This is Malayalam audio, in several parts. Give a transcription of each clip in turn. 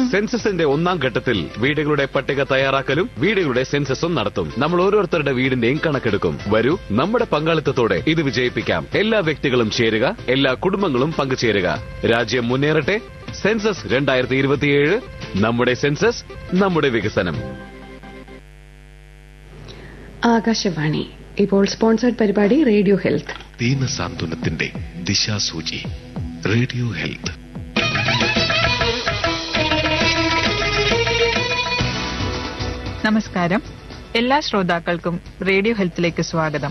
സെൻസസിന്റെ ഒന്നാം ഘട്ടത്തിൽ വീടുകളുടെ പട്ടിക തയ്യാറാക്കലും വീടുകളുടെ സെൻസസും നടത്തും നമ്മൾ ഓരോരുത്തരുടെ വീടിന്റെയും കണക്കെടുക്കും വരൂ നമ്മുടെ പങ്കാളിത്തത്തോടെ ഇത് വിജയിപ്പിക്കാം എല്ലാ വ്യക്തികളും ചേരുക എല്ലാ കുടുംബങ്ങളും പങ്കുചേരുക രാജ്യം മുന്നേറട്ടെ സെൻസസ് രണ്ടായിരത്തി ഇരുപത്തിയേഴ് നമ്മുടെ സെൻസസ് നമ്മുടെ വികസനം ആകാശവാണി ഇപ്പോൾ സ്പോൺസർഡ് പരിപാടി റേഡിയോ ഹെൽത്ത് ദീന സാന്ത്വനത്തിന്റെ ദിശാസൂചി റേഡിയോ ഹെൽത്ത് നമസ്കാരം എല്ലാ ശ്രോതാക്കൾക്കും റേഡിയോ ഹെൽത്തിലേക്ക് സ്വാഗതം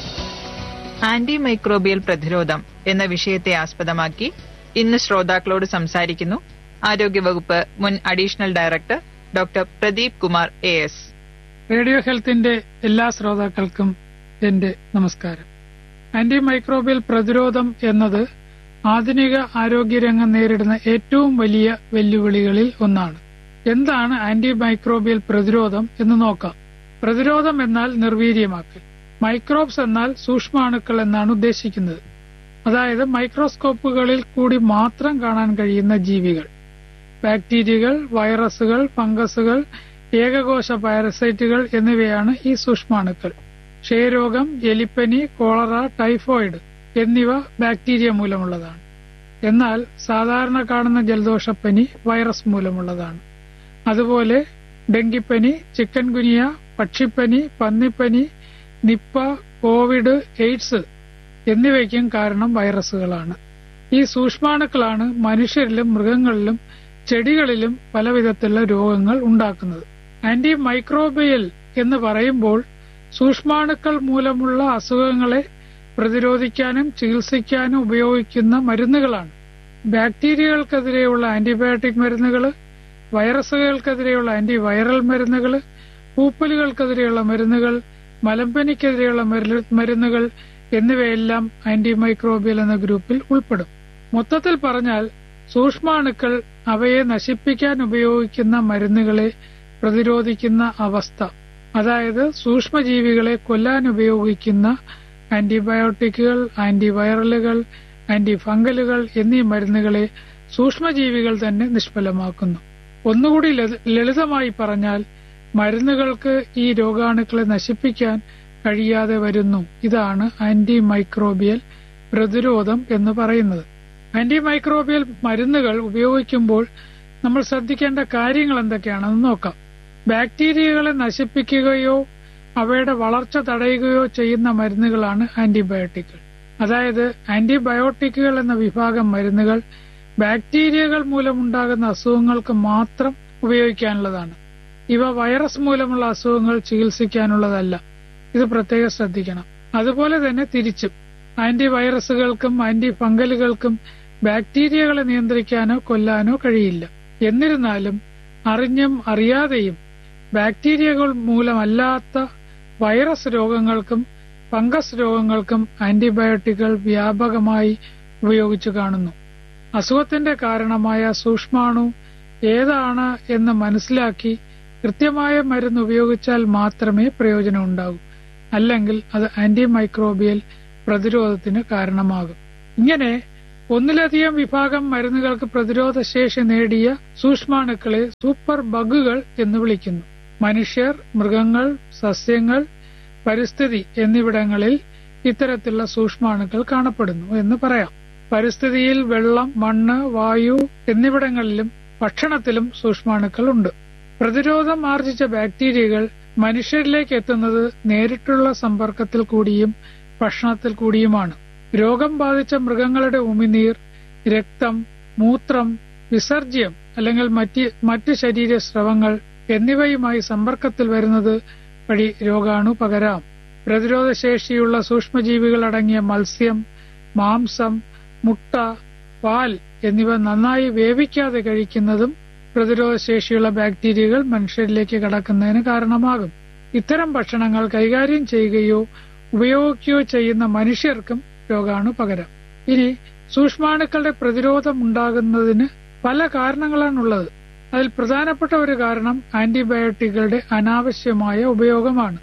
ആന്റി മൈക്രോബിയൽ പ്രതിരോധം എന്ന വിഷയത്തെ ആസ്പദമാക്കി ഇന്ന് ശ്രോതാക്കളോട് സംസാരിക്കുന്നു ആരോഗ്യവകുപ്പ് മുൻ additional director doctor Pradeep Kumar A S radio ഹെൽത്തിന്റെ എല്ലാ ശ്രോതാക്കൾക്കും എന്റെ നമസ്കാരം ആന്റി മൈക്രോബിയൽ പ്രതിരോധം എന്നത് ആധുനിക ആരോഗ്യരംഗം നേരിടുന്ന ഏറ്റവും വലിയ വെല്ലുവിളികളിൽ ഒന്നാണ് എന്താണ് ആന്റി മൈക്രോബിയൽ പ്രതിരോധം എന്ന് നോക്കാം പ്രതിരോധം എന്നാൽ നിർവീര്യമാക്കൽ മൈക്രോബ്സ് എന്നാൽ സൂക്ഷ്മാണുക്കൾ എന്നാണ് ഉദ്ദേശിക്കുന്നത് അതായത് മൈക്രോസ്കോപ്പുകളിൽ കൂടി മാത്രം കാണാൻ കഴിയുന്ന ജീവികൾ ബാക്ടീരിയകൾ വൈറസുകൾ ഫംഗസുകൾ ഏകകോശ പാരസൈറ്റുകൾ എന്നിവയാണ് ഈ സൂക്ഷ്മാണുക്കൾ ക്ഷയരോഗം എലിപ്പനി കോളറ ടൈഫോയിഡ് എന്നിവ ബാക്ടീരിയ മൂലമുള്ളതാണ് എന്നാൽ സാധാരണ കാണുന്ന ജലദോഷപ്പനി വൈറസ് മൂലമുള്ളതാണ് അതുപോലെ ഡെങ്കിപ്പനി ചിക്കൻ ഗുനിയ പക്ഷിപ്പനി പന്നിപ്പനി നിപ്പ കോവിഡ് എയ്ഡ്സ് എന്നിവയ്ക്കും കാരണം വൈറസുകളാണ് ഈ സൂക്ഷ്മാണുക്കളാണ് മനുഷ്യരിലും മൃഗങ്ങളിലും ചെടികളിലും പലവിധത്തിലുള്ള രോഗങ്ങൾ ഉണ്ടാക്കുന്നത് ആന്റി മൈക്രോബിയൽ എന്ന് പറയുമ്പോൾ സൂക്ഷ്മാണുക്കൾ മൂലമുള്ള അസുഖങ്ങളെ പ്രതിരോധിക്കാനും ചികിത്സിക്കാനും ഉപയോഗിക്കുന്ന മരുന്നുകളാണ് ബാക്ടീരിയകൾക്കെതിരെയുള്ള ആന്റിബയോട്ടിക് മരുന്നുകൾ വൈറസുകൾക്കെതിരെയുള്ള ആന്റി വൈറൽ മരുന്നുകൾ പൂപ്പലുകൾക്കെതിരെയുള്ള മരുന്നുകൾ മലമ്പനിക്കെതിരെയുള്ള മരുന്നുകൾ എന്നിവയെല്ലാം ആന്റി മൈക്രോബിയൽ എന്ന ഗ്രൂപ്പിൽ ഉൾപ്പെടും മൊത്തത്തിൽ പറഞ്ഞാൽ സൂക്ഷ്മാണുക്കൾ അവയെ നശിപ്പിക്കാൻ ഉപയോഗിക്കുന്ന മരുന്നുകളെ പ്രതിരോധിക്കുന്ന അവസ്ഥ അതായത് സൂക്ഷ്മജീവികളെ കൊല്ലാൻ ഉപയോഗിക്കുന്ന ആന്റിബയോട്ടിക്കുകൾ ആന്റിവൈറലുകൾ ആന്റി ഫംഗലുകൾ എന്നീ മരുന്നുകളെ സൂക്ഷ്മജീവികൾ തന്നെ നിഷ്ഫലമാക്കുന്നു ഒന്നുകൂടി ലളിതമായി പറഞ്ഞാൽ മരുന്നുകൾക്ക് ഈ രോഗാണുക്കളെ നശിപ്പിക്കാൻ കഴിയാതെ വരുന്നു ഇതാണ് ആന്റി മൈക്രോബിയൽ പ്രതിരോധം എന്ന് പറയുന്നത് ആന്റി മൈക്രോബിയൽ മരുന്നുകൾ ഉപയോഗിക്കുമ്പോൾ നമ്മൾ ശ്രദ്ധിക്കേണ്ട കാര്യങ്ങൾ എന്തൊക്കെയാണെന്ന് നോക്കാം ബാക്ടീരിയകളെ നശിപ്പിക്കുകയോ അവയുടെ വളർച്ച തടയുകയോ ചെയ്യുന്ന മരുന്നുകളാണ് ആന്റിബയോട്ടിക്കുകൾ അതായത് ആന്റിബയോട്ടിക്കുകൾ എന്ന വിഭാഗം മരുന്നുകൾ ബാക്ടീരിയകൾ മൂലമുണ്ടാകുന്ന അസുഖങ്ങൾക്ക് മാത്രം ഉപയോഗിക്കാനുള്ളതാണ് ഇവ വൈറസ് മൂലമുള്ള അസുഖങ്ങൾ ചികിത്സിക്കാനുള്ളതല്ല ഇത് പ്രത്യേകം ശ്രദ്ധിക്കണം അതുപോലെ തന്നെ തിരിച്ചും ആന്റി വൈറസുകൾക്കും ആന്റി ഫംഗലുകൾക്കും ബാക്ടീരിയകളെ നിയന്ത്രിക്കാനോ കൊല്ലാനോ കഴിയില്ല എന്നിരുന്നാലും അറിഞ്ഞും അറിയാതെയും ബാക്ടീരിയകൾ മൂലമല്ലാത്ത വൈറസ് രോഗങ്ങൾക്കും ഫംഗസ് രോഗങ്ങൾക്കും ആന്റിബയോട്ടിക്കുകൾ വ്യാപകമായി ഉപയോഗിച്ചു കാണുന്നു അസുഖത്തിന്റെ കാരണമായ സൂക്ഷ്മാണു ഏതാണ് എന്ന് മനസ്സിലാക്കി കൃത്യമായ മരുന്ന് ഉപയോഗിച്ചാൽ മാത്രമേ പ്രയോജനം ഉണ്ടാകൂ അല്ലെങ്കിൽ അത് ആന്റി മൈക്രോബിയൽ പ്രതിരോധത്തിന് കാരണമാകും ഇങ്ങനെ ഒന്നിലധികം വിഭാഗം മരുന്നുകൾക്ക് പ്രതിരോധ ശേഷി നേടിയ സൂക്ഷ്മാണുക്കളെ സൂപ്പർ ബഗുകൾ എന്ന് വിളിക്കുന്നു മനുഷ്യർ മൃഗങ്ങൾ സസ്യങ്ങൾ പരിസ്ഥിതി എന്നിവിടങ്ങളിൽ ഇത്തരത്തിലുള്ള സൂക്ഷ്മാണുക്കൾ കാണപ്പെടുന്നു എന്ന് പറയാം പരിസ്ഥിതിയിൽ വെള്ളം മണ്ണ് വായു എന്നിവിടങ്ങളിലും ഭക്ഷണത്തിലും സൂക്ഷ്മാണുക്കൾ ഉണ്ട് പ്രതിരോധം ആർജിച്ച ബാക്ടീരിയകൾ മനുഷ്യരിലേക്ക് എത്തുന്നത് നേരിട്ടുള്ള സമ്പർക്കത്തിൽ കൂടിയും ഭക്ഷണത്തിൽ കൂടിയുമാണ് രോഗം ബാധിച്ച മൃഗങ്ങളുടെ ഉമിനീർ രക്തം മൂത്രം വിസർജ്യം അല്ലെങ്കിൽ മറ്റ് മറ്റ് ശരീര സ്രവങ്ങൾ എന്നിവയുമായി സമ്പർക്കത്തിൽ വരുന്നത് വഴി രോഗാണു പകരാം പ്രതിരോധശേഷിയുള്ള സൂക്ഷ്മജീവികൾ അടങ്ങിയ മത്സ്യം മാംസം മുട്ട പാൽ എന്നിവ നന്നായി വേവിക്കാതെ കഴിക്കുന്നതും പ്രതിരോധശേഷിയുള്ള ബാക്ടീരിയകൾ മനുഷ്യരിലേക്ക് കടക്കുന്നതിന് കാരണമാകും ഇത്തരം ഭക്ഷണങ്ങൾ കൈകാര്യം ചെയ്യുകയോ ഉപയോഗിക്കുകയോ ചെയ്യുന്ന മനുഷ്യർക്കും രോഗാണു പകരാം ഇനി സൂക്ഷ്മാണുക്കളുടെ പ്രതിരോധം ഉണ്ടാകുന്നതിന് പല കാരണങ്ങളാണുള്ളത് അതിൽ പ്രധാനപ്പെട്ട ഒരു കാരണം ആന്റിബയോട്ടിക്കുകളുടെ അനാവശ്യമായ ഉപയോഗമാണ്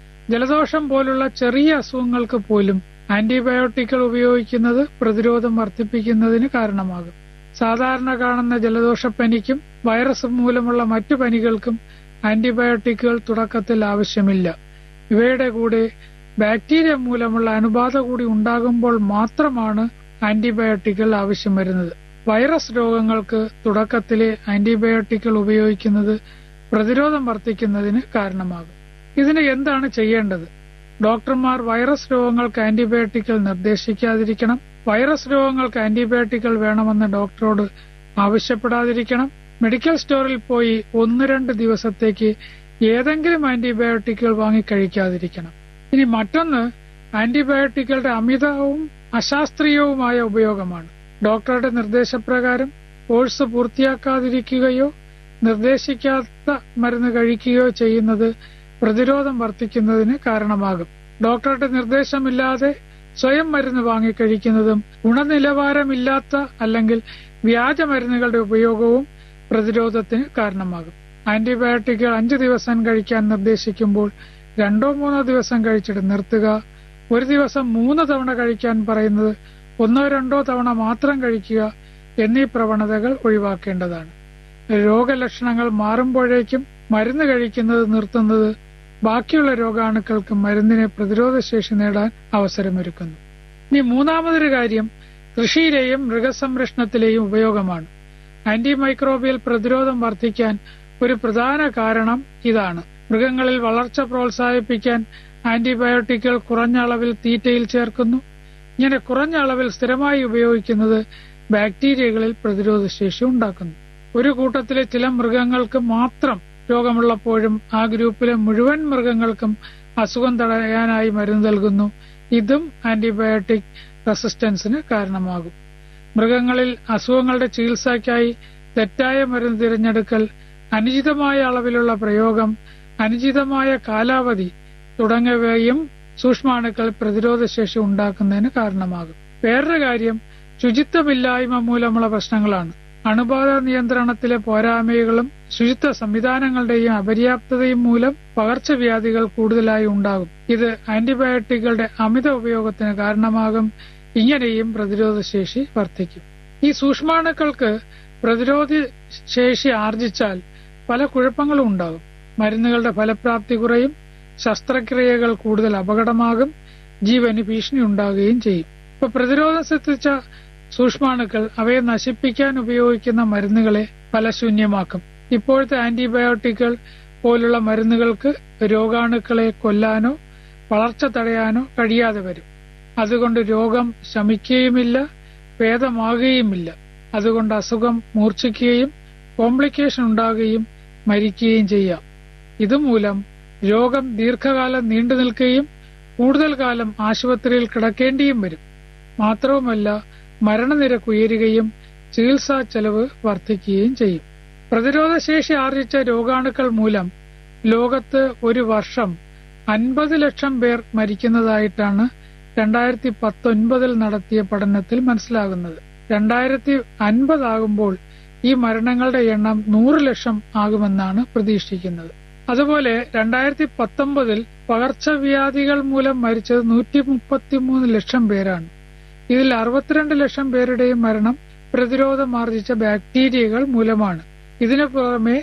ജലദോഷം പോലുള്ള ചെറിയ അസുഖങ്ങൾക്ക് പോലും ആന്റിബയോട്ടിക്കുകൾ ഉപയോഗിക്കുന്നത് പ്രതിരോധം വർദ്ധിപ്പിക്കുന്നതിന് കാരണമാകും സാധാരണ കാണുന്ന ജലദോഷപ്പനിക്കും വൈറസ് മൂലമുള്ള മറ്റു പനികൾക്കും ആന്റിബയോട്ടിക്കുകൾ തുടക്കത്തിൽ ആവശ്യമില്ല ഇവയുടെ കൂടെ ബാക്ടീരിയ മൂലമുള്ള അണുബാധ കൂടി ഉണ്ടാകുമ്പോൾ മാത്രമാണ് ആന്റിബയോട്ടിക്കുകൾ ആവശ്യം വരുന്നത് വൈറസ് രോഗങ്ങൾക്ക് തുടക്കത്തിലെ ആന്റിബയോട്ടിക്കുകൾ ഉപയോഗിക്കുന്നത് പ്രതിരോധം വർദ്ധിക്കുന്നതിന് കാരണമാകും ഇതിന് എന്താണ് ചെയ്യേണ്ടത് ഡോക്ടർമാർ വൈറസ് രോഗങ്ങൾക്ക് ആന്റിബയോട്ടിക്കുകൾ നിർദ്ദേശിക്കാതിരിക്കണം വൈറസ് രോഗങ്ങൾക്ക് ആന്റിബയോട്ടിക്കുകൾ വേണമെന്ന് ഡോക്ടറോട് ആവശ്യപ്പെടാതിരിക്കണം മെഡിക്കൽ സ്റ്റോറിൽ പോയി ഒന്ന് രണ്ട് ദിവസത്തേക്ക് ഏതെങ്കിലും ആന്റിബയോട്ടിക്കുകൾ വാങ്ങി കഴിക്കാതിരിക്കണം ഇനി മറ്റൊന്ന് ആന്റിബയോട്ടിക്കുകളുടെ അമിതവും അശാസ്ത്രീയവുമായ ഉപയോഗമാണ് ഡോക്ടറുടെ നിർദ്ദേശപ്രകാരം കോഴ്സ് പൂർത്തിയാക്കാതിരിക്കുകയോ നിർദ്ദേശിക്കാത്ത മരുന്ന് കഴിക്കുകയോ ചെയ്യുന്നത് പ്രതിരോധം വർദ്ധിക്കുന്നതിന് കാരണമാകും ഡോക്ടറുടെ നിർദ്ദേശമില്ലാതെ സ്വയം മരുന്ന് വാങ്ങിക്കഴിക്കുന്നതും ഗുണനിലവാരമില്ലാത്ത അല്ലെങ്കിൽ വ്യാജ മരുന്നുകളുടെ ഉപയോഗവും പ്രതിരോധത്തിന് കാരണമാകും ആന്റിബയോട്ടിക്കുകൾ അഞ്ചു ദിവസം കഴിക്കാൻ നിർദ്ദേശിക്കുമ്പോൾ രണ്ടോ മൂന്നോ ദിവസം കഴിച്ചിട്ട് നിർത്തുക ഒരു ദിവസം മൂന്ന് തവണ കഴിക്കാൻ പറയുന്നത് ഒന്നോ രണ്ടോ തവണ മാത്രം കഴിക്കുക എന്നീ പ്രവണതകൾ ഒഴിവാക്കേണ്ടതാണ് രോഗലക്ഷണങ്ങൾ മാറുമ്പോഴേക്കും മരുന്ന് കഴിക്കുന്നത് നിർത്തുന്നത് ബാക്കിയുള്ള രോഗാണുക്കൾക്ക് മരുന്നിനെ പ്രതിരോധശേഷി നേടാൻ അവസരമൊരുക്കുന്നു ഇനി മൂന്നാമതൊരു കാര്യം കൃഷിയിലെയും മൃഗസംരക്ഷണത്തിലെയും ഉപയോഗമാണ് ആന്റിമൈക്രോബിയൽ പ്രതിരോധം വർദ്ധിക്കാൻ ഒരു പ്രധാന കാരണം ഇതാണ് മൃഗങ്ങളിൽ വളർച്ച പ്രോത്സാഹിപ്പിക്കാൻ ആന്റിബയോട്ടിക്കുകൾ കുറഞ്ഞ അളവിൽ തീറ്റയിൽ ചേർക്കുന്നു ഇങ്ങനെ കുറഞ്ഞ അളവിൽ സ്ഥിരമായി ഉപയോഗിക്കുന്നത് ബാക്ടീരിയകളിൽ പ്രതിരോധശേഷി ഉണ്ടാക്കുന്നു ഒരു കൂട്ടത്തിലെ ചില മൃഗങ്ങൾക്ക് മാത്രം രോഗമുള്ളപ്പോഴും ആ ഗ്രൂപ്പിലെ മുഴുവൻ മൃഗങ്ങൾക്കും അസുഖം തടയാനായി മരുന്ന് നൽകുന്നു ഇതും ആന്റിബയോട്ടിക് റെസിസ്റ്റൻസിന് കാരണമാകും മൃഗങ്ങളിൽ അസുഖങ്ങളുടെ ചികിത്സയ്ക്കായി തെറ്റായ മരുന്ന് തിരഞ്ഞെടുക്കൽ അനുചിതമായ അളവിലുള്ള പ്രയോഗം അനുചിതമായ കാലാവധി തുടങ്ങിയവയും സൂക്ഷ്മാണുക്കൾ പ്രതിരോധശേഷി ഉണ്ടാക്കുന്നതിന് കാരണമാകും വേറൊരു കാര്യം ശുചിത്വമില്ലായ്മ മൂലമുള്ള പ്രശ്നങ്ങളാണ് അണുബാധ നിയന്ത്രണത്തിലെ പോരായ്മകളും ശുചിത്വ സംവിധാനങ്ങളുടെയും അപര്യാപ്തതയും മൂലം പകർച്ചവ്യാധികൾ കൂടുതലായി ഉണ്ടാകും ഇത് ആന്റിബയോട്ടിക്കുകളുടെ അമിത ഉപയോഗത്തിന് കാരണമാകും ഇങ്ങനെയും പ്രതിരോധശേഷി വർദ്ധിക്കും ഈ സൂക്ഷ്മാണുക്കൾക്ക് പ്രതിരോധ ശേഷി ആർജിച്ചാൽ പല കുഴപ്പങ്ങളും ഉണ്ടാകും മരുന്നുകളുടെ ഫലപ്രാപ്തി കുറയും ശസ്ത്രക്രിയകൾ കൂടുതൽ അപകടമാകും ജീവന് ഭീഷണി ഉണ്ടാകുകയും ചെയ്യും ഇപ്പൊ പ്രതിരോധം ശ്രദ്ധിച്ച സൂക്ഷ്മാണുക്കൾ അവയെ നശിപ്പിക്കാൻ ഉപയോഗിക്കുന്ന മരുന്നുകളെ ഫലശൂന്യമാക്കും ഇപ്പോഴത്തെ ആന്റിബയോട്ടിക്കുകൾ പോലുള്ള മരുന്നുകൾക്ക് രോഗാണുക്കളെ കൊല്ലാനോ വളർച്ച തടയാനോ കഴിയാതെ വരും അതുകൊണ്ട് രോഗം ശമിക്കുകയുമില്ല ഭേദമാകുകയുമില്ല അതുകൊണ്ട് അസുഖം മൂർച്ഛിക്കുകയും കോംപ്ലിക്കേഷൻ ഉണ്ടാകുകയും മരിക്കുകയും ചെയ്യാം ഇതുമൂലം രോഗം ദീർഘകാലം നീണ്ടു നിൽക്കുകയും കൂടുതൽ കാലം ആശുപത്രിയിൽ കിടക്കേണ്ടിയും വരും മാത്രവുമല്ല മരണനിരക്ക് ഉയരുകയും ചികിത്സാ ചെലവ് വർദ്ധിക്കുകയും ചെയ്യും പ്രതിരോധശേഷി ആർജിച്ച രോഗാണുക്കൾ മൂലം ലോകത്ത് ഒരു വർഷം അൻപത് ലക്ഷം പേർ മരിക്കുന്നതായിട്ടാണ് രണ്ടായിരത്തി പത്തൊൻപതിൽ നടത്തിയ പഠനത്തിൽ മനസ്സിലാകുന്നത് രണ്ടായിരത്തി അൻപതാകുമ്പോൾ ഈ മരണങ്ങളുടെ എണ്ണം നൂറ് ലക്ഷം ആകുമെന്നാണ് പ്രതീക്ഷിക്കുന്നത് അതുപോലെ രണ്ടായിരത്തി പത്തൊമ്പതിൽ പകർച്ചവ്യാധികൾ മൂലം മരിച്ചത് നൂറ്റി മുപ്പത്തിമൂന്ന് ലക്ഷം പേരാണ് ഇതിൽ അറുപത്തിരണ്ട് ലക്ഷം പേരുടെയും മരണം പ്രതിരോധമാർജിച്ച ബാക്ടീരിയകൾ മൂലമാണ് ഇതിനു പുറമെ